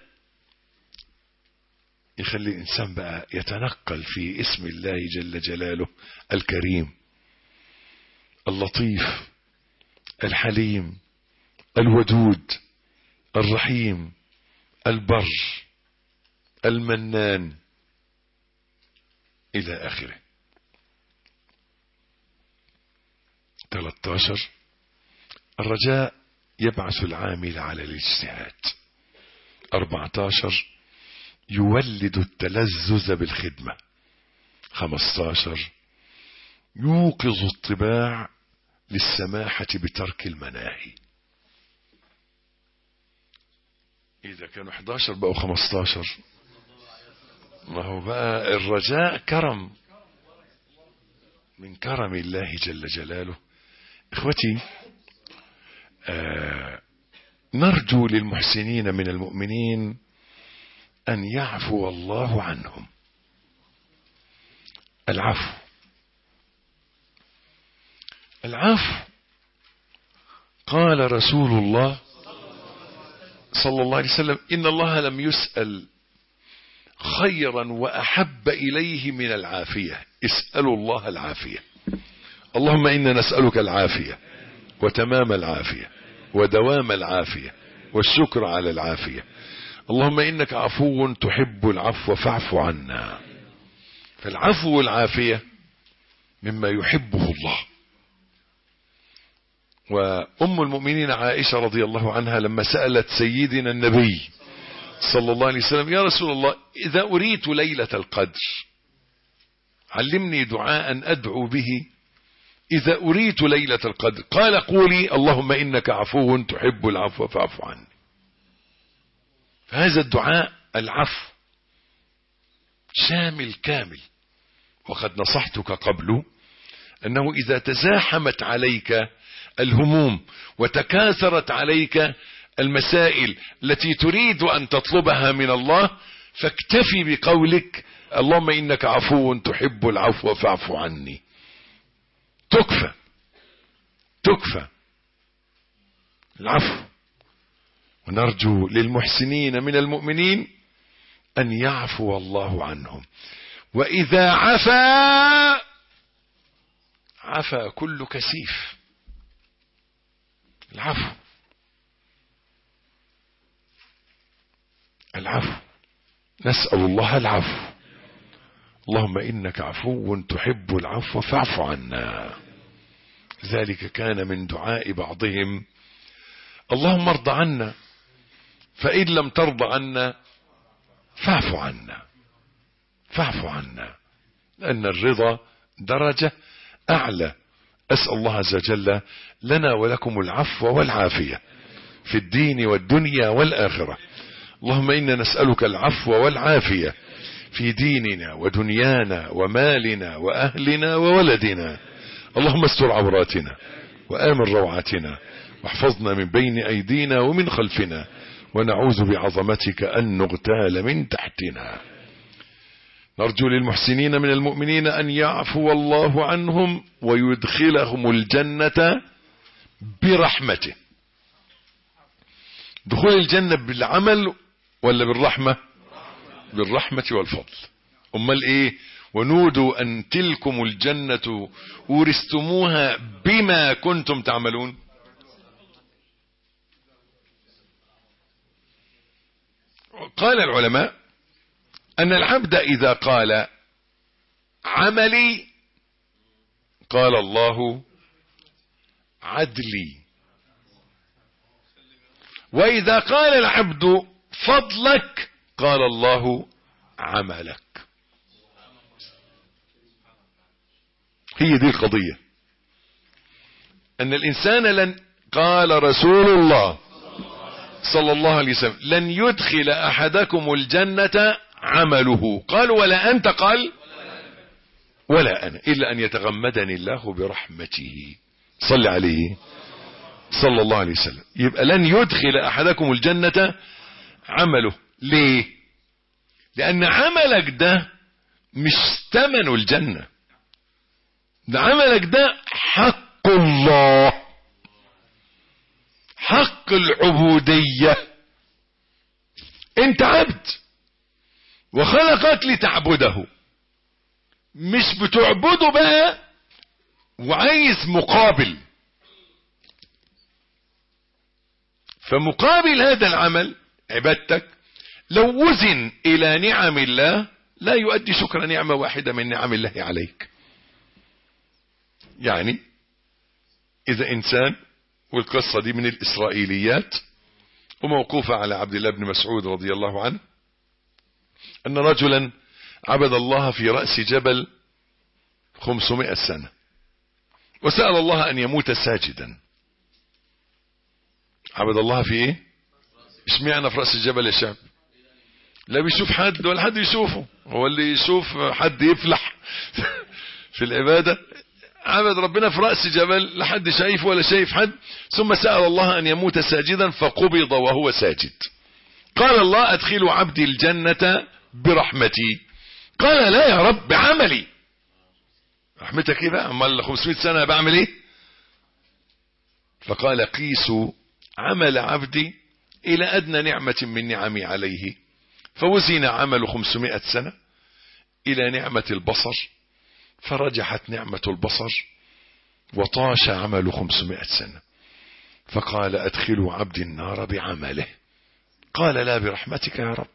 يخلي الإنسان بقى يتنقل في اسم الله جل جلاله الكريم اللطيف الحليم الودود الرحيم البر المنان إلى آخره 13 الرجاء يبعث العامل على الاجتهاد 14 يولد التلذذ بالخدمة 15 يوقظ الطباع للسماحة بترك المناهي إذا كانوا 11 بقوا 15 ما هو بقى الرجاء كرم من كرم الله جل جلاله إخوتي آه نرجو للمحسنين من المؤمنين أن يعفو الله عنهم العفو العفو قال رسول الله صلى الله عليه وسلم إن الله لم يسأل خيرا وأحب إليه من العافية اسألوا الله العافية اللهم إنا نسألك العافية وتمام العافية ودوام العافية والشكر على العافية اللهم إنك عفو تحب العفو فاعف عنا فالعفو والعافية مما يحبه الله وأم المؤمنين عائشة رضي الله عنها لما سألت سيدنا النبي صلى الله عليه وسلم يا رسول الله إذا أريت ليلة القدر علمني دعاء أدعو به إذا أريت ليلة القدر قال قولي اللهم إنك عفو تحب العفو فاعف عني هذا الدعاء العفو شامل كامل وقد نصحتك قبل أنه إذا تزاحمت عليك الهموم وتكاثرت عليك المسائل التي تريد أن تطلبها من الله فاكتفي بقولك اللهم إنك عفو تحب العفو فاعف عني تكفى تكفى العفو ونرجو للمحسنين من المؤمنين أن يعفو الله عنهم وإذا عفا عفا كل كسيف العفو العفو نسأل الله العفو اللهم إنك عفو تحب العفو فاعف عنا ذلك كان من دعاء بعضهم اللهم ارض عنا فإن لم ترضى عنا فاعف عنا فاعف عنا لأن الرضا درجة أعلى أسأل الله عز وجل لنا ولكم العفو والعافية في الدين والدنيا والآخرة اللهم إنا نسألك العفو والعافية في ديننا ودنيانا ومالنا وأهلنا وولدنا اللهم استر عوراتنا وآمن روعاتنا واحفظنا من بين أيدينا ومن خلفنا ونعوذ بعظمتك أن نغتال من تحتنا نرجو للمحسنين من المؤمنين أن يعفو الله عنهم ويدخلهم الجنة برحمته دخول الجنة بالعمل ولا بالرحمة بالرحمة والفضل أمال إيه ونودوا أن تلكم الجنة أورثتموها بما كنتم تعملون قال العلماء أن العبد إذا قال عملي قال الله عدلي وإذا قال العبد فضلك قال الله عملك هي دي القضية أن الإنسان لن قال رسول الله صلى الله عليه وسلم لن يدخل أحدكم الجنة عمله قال ولا أنت قال ولا أنا إلا أن يتغمدني الله برحمته صل عليه صلى الله عليه وسلم يبقى لن يدخل أحدكم الجنة عمله ليه لأن عملك ده مش ثمن الجنة ده عملك ده حق الله حق العبودية انت عبد وخلقك لتعبده مش بتعبده بقى وعايز مقابل فمقابل هذا العمل عبادتك لو وزن الى نعم الله لا يؤدي شكر نعمة واحدة من نعم الله عليك يعني اذا انسان والقصة دي من الاسرائيليات وموقوفة على عبد الله بن مسعود رضي الله عنه ان رجلا عبد الله في رأس جبل خمسمائة سنة وسأل الله ان يموت ساجدا عبد الله في ايه اشمعنى في رأس الجبل يا شاب لا بيشوف حد ولا حد يشوفه هو اللي يشوف حد يفلح في العبادة عبد ربنا في رأس جبل لا حد شايف ولا شايف حد ثم سأل الله أن يموت ساجدا فقبض وهو ساجد قال الله أدخلوا عبدي الجنة برحمتي قال لا يا رب بعملي رحمتك ايه بقى امال 500 سنة بعمل ايه فقال قيسوا عمل عبدي الى ادنى نعمة من نعمي عليه فوزن عمل 500 سنة الى نعمة البصر فرجحت نعمة البصر وطاش عمل 500 سنة فقال ادخلوا عبدي النار بعمله قال لا برحمتك يا رب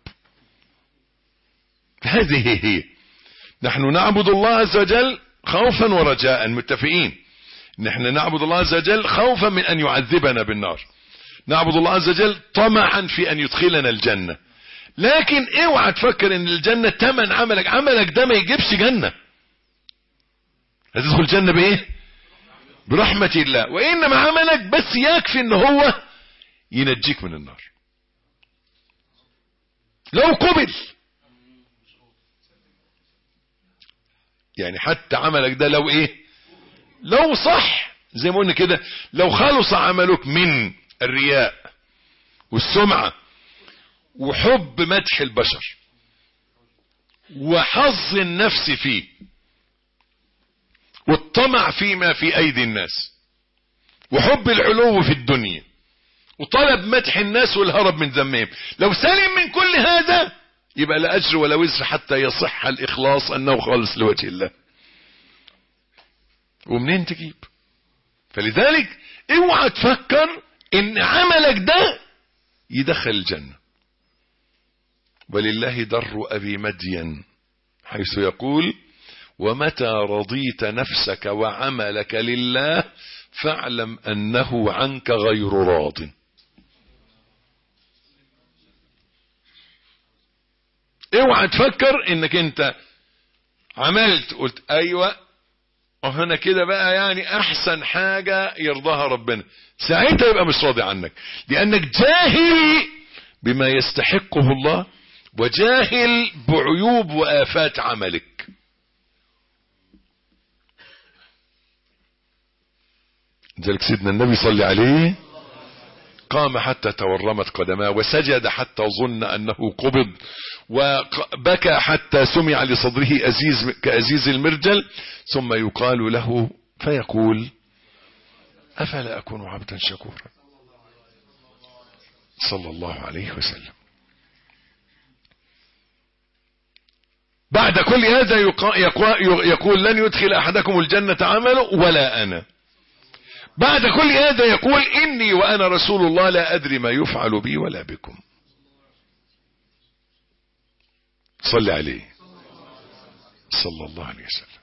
هذه هي نحن نعبد الله عز وجل خوفا ورجاء متفقين نحن نعبد الله عز وجل خوفا من ان يعذبنا بالنار نعبد الله عز وجل طمعا في ان يدخلنا الجنة لكن اوعى تفكر ان الجنة تمن عملك عملك ده ما يجيبش جنة هتدخل الجنة بايه برحمة الله وانما عملك بس يكفي ان هو ينجيك من النار لو قبل يعني حتى عملك ده لو ايه لو صح زي ما قلنا كده لو خلص عملك من الرياء والسمعة وحب مدح البشر وحظ النفس فيه والطمع فيما في ايدي الناس وحب العلو في الدنيا وطلب مدح الناس والهرب من ذمهم لو سلم من كل هذا يبقى لا اجر ولا وزر حتى يصح الاخلاص انه خالص لوجه الله ومنين تجيب فلذلك اوعى تفكر ان عملك ده يدخل الجنة ولله در ابي مدين حيث يقول ومتى رضيت نفسك وعملك لله فاعلم انه عنك غير راض اوعى تفكر انك انت عملت قلت ايوه وهنا كده بقى يعني احسن حاجة يرضاها ربنا ساعتها يبقى مش راضي عنك لانك جاهل بما يستحقه الله وجاهل بعيوب وآفات عملك ذلك سيدنا النبي صلى عليه قام حتى تورمت قدماه وسجد حتى ظن أنه قبض وبكى حتى سمع لصدره أزيز كأزيز المرجل ثم يقال له فيقول أفلا أكون عبدا شكورا صلى الله عليه وسلم بعد كل هذا يقول لن يدخل أحدكم الجنة عمله ولا أنا بعد كل هذا يقول إني وأنا رسول الله لا أدري ما يفعل بي ولا بكم صلى عليه صلى الله عليه وسلم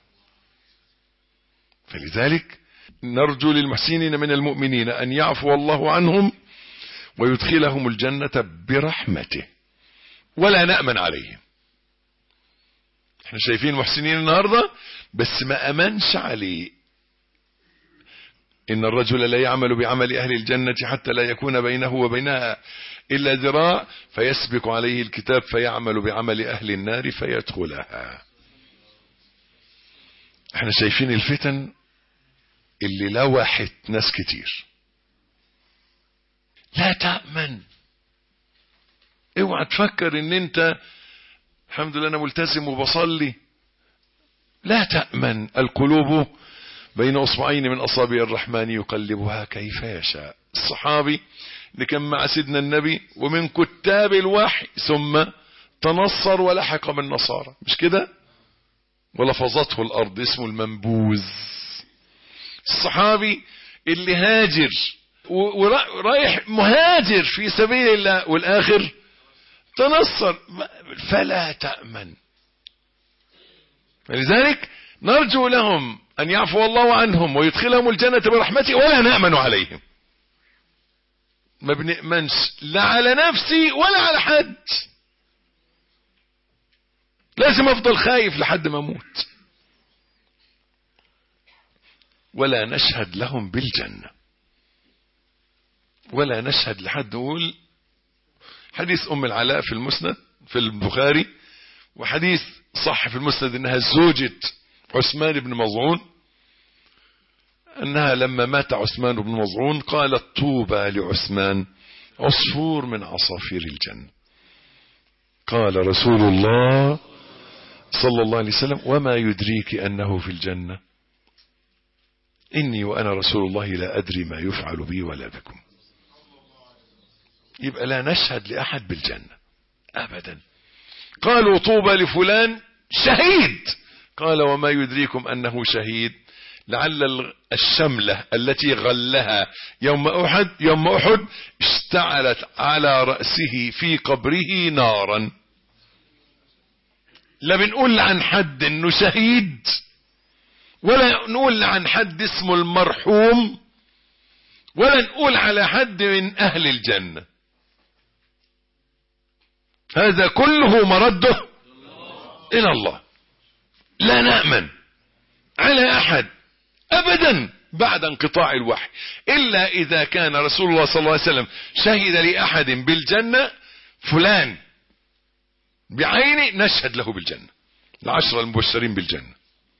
فلذلك نرجو للمحسنين من المؤمنين أن يعفو الله عنهم ويدخلهم الجنة برحمته ولا نأمن عليهم احنا شايفين محسنين النهاردة بس ما أمنش عليه إن الرجل لا يعمل بعمل أهل الجنة حتى لا يكون بينه وبينها إلا ذراع فيسبق عليه الكتاب فيعمل بعمل أهل النار فيدخلها احنا شايفين الفتن اللي لوحت ناس كتير لا تأمن اوعى تفكر ان انت الحمد لله انا ملتزم وبصلي لا تأمن القلوب بين اصبعين من اصابع الرحمن يقلبها كيف يشاء الصحابي اللي كان مع سيدنا النبي ومن كتاب الوحي ثم تنصر ولحق بالنصارى مش كده ولفظته الارض اسمه المنبوذ الصحابي اللي هاجر ورايح مهاجر في سبيل الله والاخر تنصر فلا تأمن فلذلك نرجو لهم أن يعفو الله عنهم ويدخلهم الجنة برحمته ولا نأمن عليهم ما بنأمنش لا على نفسي ولا على حد لازم أفضل خايف لحد ما أموت ولا نشهد لهم بالجنة ولا نشهد لحد نقول حديث أم العلاء في المسند في البخاري وحديث صح في المسند انها زوجة عثمان بن مظعون انها لما مات عثمان بن مظعون قالت طوبى لعثمان عصفور من عصافير الجنة قال رسول الله صلى الله عليه وسلم وما يدريك انه في الجنة اني وانا رسول الله لا ادري ما يفعل بي ولا بكم يبقى لا نشهد لأحد بالجنة أبدا قالوا طوبى لفلان شهيد قال وما يدريكم أنه شهيد لعل الشملة التي غلها يوم أحد يوم أحد اشتعلت على رأسه في قبره نارا لا بنقول عن حد انه شهيد ولا نقول عن حد اسمه المرحوم ولا نقول على حد من أهل الجنة هذا كله مرده إلى الله لا نأمن على أحد أبدا بعد انقطاع الوحي إلا إذا كان رسول الله صلى الله عليه وسلم شهد لأحد بالجنة فلان بعيني نشهد له بالجنة العشرة المبشرين بالجنة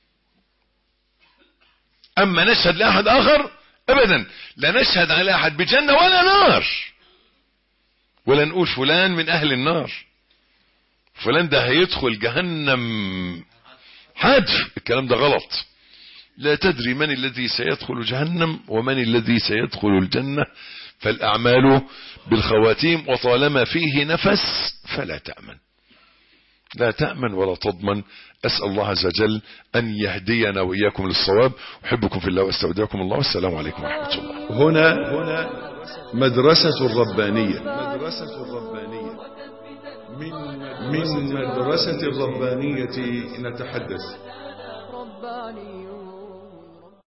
أما نشهد لأحد آخر أبدا لا نشهد على أحد بجنة ولا نار ولا نقول فلان من أهل النار فلان ده هيدخل جهنم حدف الكلام ده غلط لا تدري من الذي سيدخل جهنم ومن الذي سيدخل الجنة فالأعمال بالخواتيم وطالما فيه نفس فلا تأمن لا تأمن ولا تضمن أسأل الله عز وجل أن يهدينا وإياكم للصواب أحبكم في الله واستودعكم الله والسلام عليكم ورحمة الله هنا هنا مدرسة الربانية مدرسة الربانية من مدرسة الربانية نتحدث